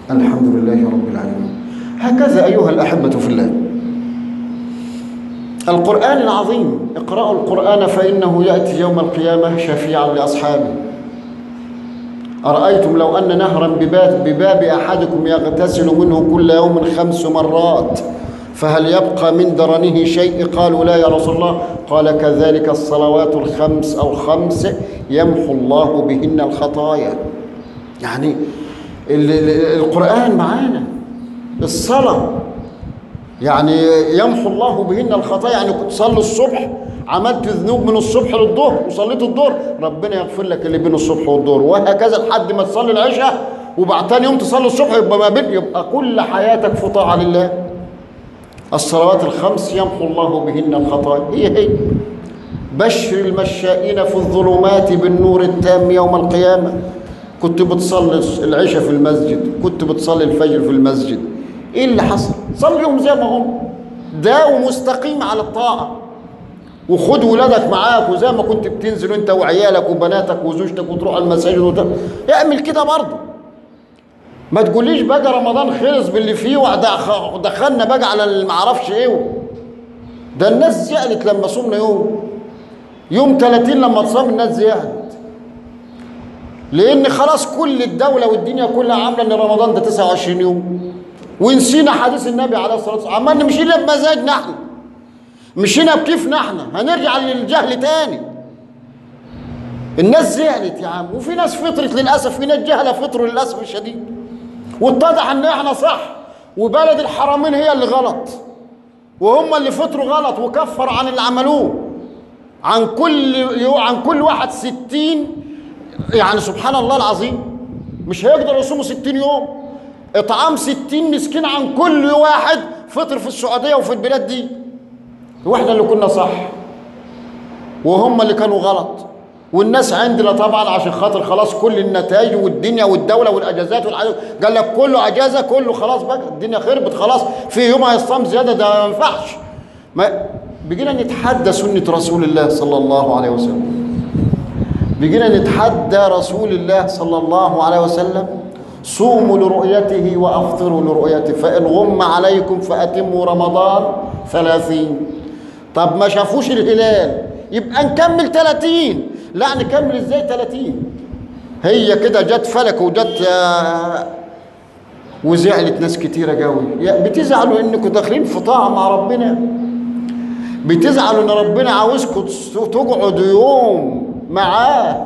الحمد لله رب العالمين هكذا أيها الأحبة في الله القرآن العظيم اقرأوا القرآن فإنه يأتي يوم القيامة شفيعا لأصحابه أرأيتم لو أن نهرا بباب, بباب أحدكم يغتسل منه كل يوم خمس مرات فهل يبقى من درنه شيء قالوا لا يا رسول الله قال كذلك الصلوات الخمس أو خمس يمحو الله بهن الخطايا يعني ال- ال- القرآن معانا الصلاة يعني يمحو الله بهن الخطايا يعني كنت تصلي الصبح عملت ذنوب من الصبح للظهر وصليت الظهر ربنا يغفر لك اللي بين الصبح والظهر وهكذا لحد ما تصلي العشاء وبعد تاني يوم تصلي الصبح يبقى ما بين يبقى كل حياتك في طاعه لله الصلوات الخمس يمحو الله بهن الخطايا هي هي بشر المشائين في الظلمات بالنور التام يوم القيامة كنت بتصلي العشاء في المسجد كنت بتصلي الفجر في المسجد ايه اللي حصل صليهم زي ما هم داوم مستقيم على الطاعة وخد ولادك معاك وزي ما كنت بتنزل انت وعيالك وبناتك وزوجتك وتروح المساجد وت... اعمل كده برضه ما تقوليش بقى رمضان خلص باللي فيه ودخ- ودخلنا بقى على اللي معرفش ايه ده الناس زعلت لما صمنا يوم يوم 30 لما تصام الناس زعلت لان خلاص كل الدوله والدنيا كلها عامله ان رمضان ده 29 يوم ونسينا حديث النبي عليه الصلاه والسلام عمالنا مشينا بمزاجنا احنا مشينا بكيفنا احنا هنرجع للجهل تاني الناس زعلت يا عم وفي ناس فطرت للاسف في ناس جهله فطروا للاسف الشديد واتضح ان احنا صح وبلد الحرمين هي اللي غلط وهم اللي فطروا غلط وكفروا عن اللي عملوه عن كل يو عن كل واحد ستين يعني سبحان الله العظيم مش هيقدر يصوموا ستين يوم اطعام ستين مسكين عن كل واحد فطر في السعوديه وفي البلاد دي واحنا اللي كنا صح وهم اللي كانوا غلط والناس عندنا طبعا عشان خاطر خلاص كل النتائج والدنيا والدوله والاجازات والحاجات قال لك كله اجازه كله خلاص بقى الدنيا خربت خلاص في يوم هيصام زياده ده ما ينفعش ما بيجينا نتحدى سنه رسول الله صلى الله عليه وسلم بيجينا نتحدى رسول الله صلى الله عليه وسلم صوموا لرؤيته وافطروا لرؤيته فان غم عليكم فاتموا رمضان ثلاثين طب ما شافوش الهلال يبقى نكمل 30 لا نكمل ازاي 30 هي كده جت فلك وجت آه، وزعلت ناس كتيره قوي بتزعلوا انكم داخلين في طاعه مع ربنا بتزعلوا ان ربنا عاوزكم تقعدوا يوم معاه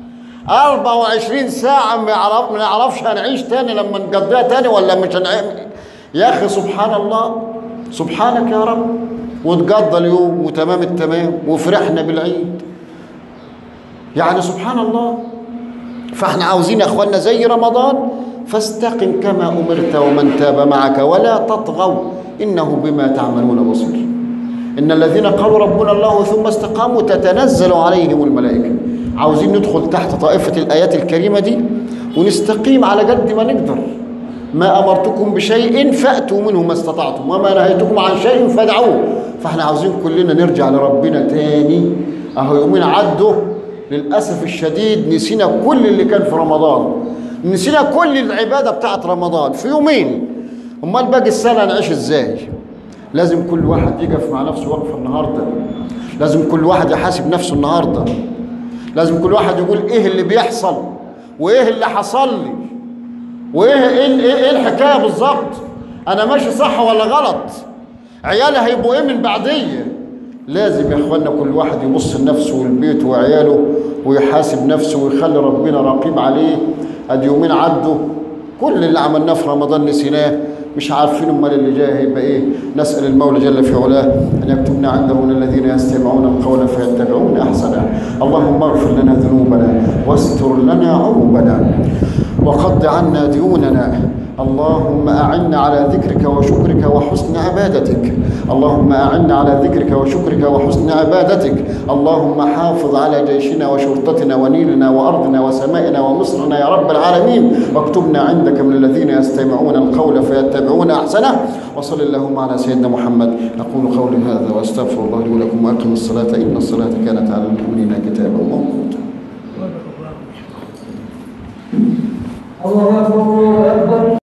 24 ساعة ما يعرف ما نعرفش هنعيش تاني لما نقضيها تاني ولا مش هنعيش يا أخي سبحان الله سبحانك يا رب وتقضى اليوم وتمام التمام وفرحنا بالعيد يعني سبحان الله فاحنا عاوزين يا اخوانا زي رمضان فاستقم كما امرت ومن تاب معك ولا تطغوا انه بما تعملون بصير ان الذين قالوا ربنا الله ثم استقاموا تتنزل عليهم الملائكه عاوزين ندخل تحت طائفه الايات الكريمه دي ونستقيم على قد ما نقدر ما امرتكم بشيء فاتوا منه ما استطعتم وما نهيتكم عن شيء فادعوه فاحنا عاوزين كلنا نرجع لربنا تاني اهو يومين عدوا للاسف الشديد نسينا كل اللي كان في رمضان نسينا كل العباده بتاعت رمضان في يومين امال باقي السنه نعيش ازاي لازم كل واحد يقف مع نفسه وقفه النهارده لازم كل واحد يحاسب نفسه النهارده لازم كل واحد يقول ايه اللي بيحصل وايه اللي حصل لي وايه ايه ايه, إيه الحكايه بالظبط انا ماشي صح ولا غلط عيالي هيبقوا ايه من بعديه لازم يا اخوانا كل واحد يبص لنفسه ولبيته وعياله ويحاسب نفسه ويخلي ربنا رقيب عليه ادي يومين عدوا كل اللي عملناه في رمضان نسيناه مش عارفين امال اللي جاي هيبقى ايه نسال المولى جل في علاه ان يكتبنا عنده من الذين يستمعون القول فيتبعون احسنه اللهم اغفر لنا ذنوبنا واستر لنا عيوبنا وقض عنا ديوننا اللهم أعنا على ذكرك وشكرك وحسن عبادتك اللهم أعنا على ذكرك وشكرك وحسن عبادتك اللهم حافظ على جيشنا وشرطتنا ونيلنا وأرضنا وسمائنا ومصرنا يا رب العالمين واكتبنا عندك من الذين يستمعون القول فيتبعون أحسنه وصل اللهم على سيدنا محمد أقول قولي هذا وأستغفر الله لي ولكم وأقم الصلاة إن الصلاة كانت على المؤمنين كتابا موقوتا الله أكبر الله أكبر